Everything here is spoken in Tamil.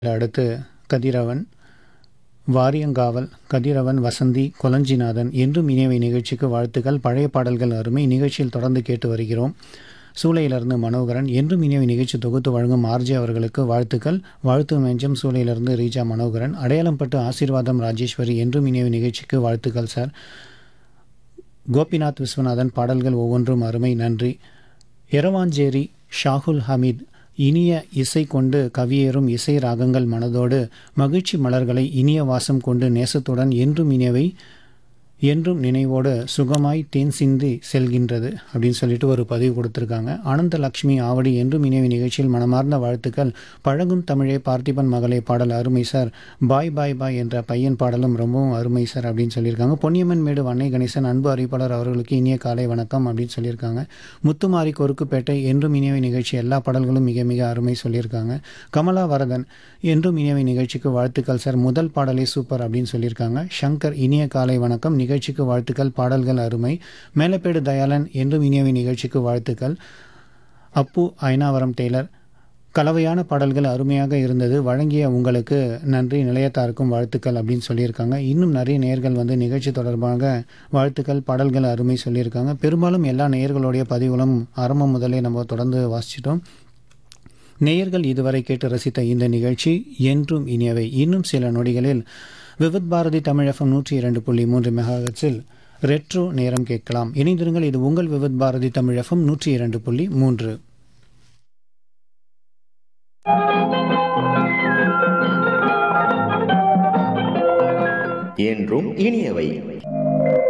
அடுத்து கதிரவன் வாரியங்காவல் கதிரவன் வசந்தி கொலஞ்சிநாதன் என்றும் இனியவை நிகழ்ச்சிக்கு வாழ்த்துக்கள் பழைய பாடல்கள் அருமை நிகழ்ச்சியில் தொடர்ந்து கேட்டு வருகிறோம் சூளையிலிருந்து மனோகரன் என்றும் இனியவை நிகழ்ச்சி தொகுத்து வழங்கும் ஆர்ஜே அவர்களுக்கு வாழ்த்துக்கள் வாழ்த்து மெஞ்சம் சூளையிலிருந்து ரீஜா மனோகரன் அடையாளம்பட்டு ஆசீர்வாதம் ராஜேஸ்வரி என்றும் இனியவை நிகழ்ச்சிக்கு வாழ்த்துக்கள் சார் கோபிநாத் விஸ்வநாதன் பாடல்கள் ஒவ்வொன்றும் அருமை நன்றி எரவாஞ்சேரி ஷாகுல் ஹமீத் இனிய இசை கொண்டு கவியேறும் இசை ராகங்கள் மனதோடு மகிழ்ச்சி மலர்களை இனிய வாசம் கொண்டு நேசத்துடன் என்றும் இனியவை என்றும் நினைவோடு சுகமாய் தேன் சிந்தி செல்கின்றது அப்படின்னு சொல்லிட்டு ஒரு பதிவு கொடுத்துருக்காங்க ஆனந்த லக்ஷ்மி ஆவடி என்றும் இனியவை நிகழ்ச்சியில் மனமார்ந்த வாழ்த்துக்கள் பழகும் தமிழே பார்த்திபன் மகளே பாடல் அருமை சார் பாய் பாய் பாய் என்ற பையன் பாடலும் ரொம்பவும் அருமை சார் அப்படின்னு சொல்லியிருக்காங்க பொன்னியம்மன் மேடு வன்னை கணேசன் அன்பு அறிவிப்பாளர் அவர்களுக்கு இனிய காலை வணக்கம் அப்படின்னு சொல்லியிருக்காங்க முத்துமாரி கொருக்குப்பேட்டை என்றும் இனியவை நிகழ்ச்சி எல்லா பாடல்களும் மிக மிக அருமை சொல்லியிருக்காங்க கமலா வரதன் என்றும் இனியவை நிகழ்ச்சிக்கு வாழ்த்துக்கள் சார் முதல் பாடலே சூப்பர் அப்படின்னு சொல்லியிருக்காங்க சங்கர் இனிய காலை வணக்கம் நிகழ்ச்சிக்கு வாழ்த்துக்கள் பாடல்கள் அருமை மேலப்பேடு தயாளன் என்றும் இனியவை நிகழ்ச்சிக்கு வாழ்த்துக்கள் அப்பு ஐனாவரம் டெய்லர் கலவையான பாடல்கள் அருமையாக இருந்தது வழங்கிய உங்களுக்கு நன்றி நிலையத்தாருக்கும் வாழ்த்துக்கள் அப்படின்னு சொல்லியிருக்காங்க இன்னும் நிறைய நேயர்கள் வந்து நிகழ்ச்சி தொடர்பாக வாழ்த்துக்கள் பாடல்கள் அருமை சொல்லியிருக்காங்க பெரும்பாலும் எல்லா நேயர்களுடைய பதிவுகளும் ஆரம்பம் முதலே நம்ம தொடர்ந்து வாசிச்சிட்டோம் நேயர்கள் இதுவரை கேட்டு ரசித்த இந்த நிகழ்ச்சி என்றும் இனியவை இன்னும் சில நொடிகளில் விவித் பாரதி தமிழ் எஃப்எம் நூற்றி இரண்டு புள்ளி மூன்று மெகாஹெட்ஸில் ரெட்ரோ நேரம் கேட்கலாம் இணைந்திருங்கள் இது உங்கள் விவித் பாரதி தமிழ் எஃப்எம் நூற்றி இரண்டு புள்ளி மூன்று என்றும் இனியவை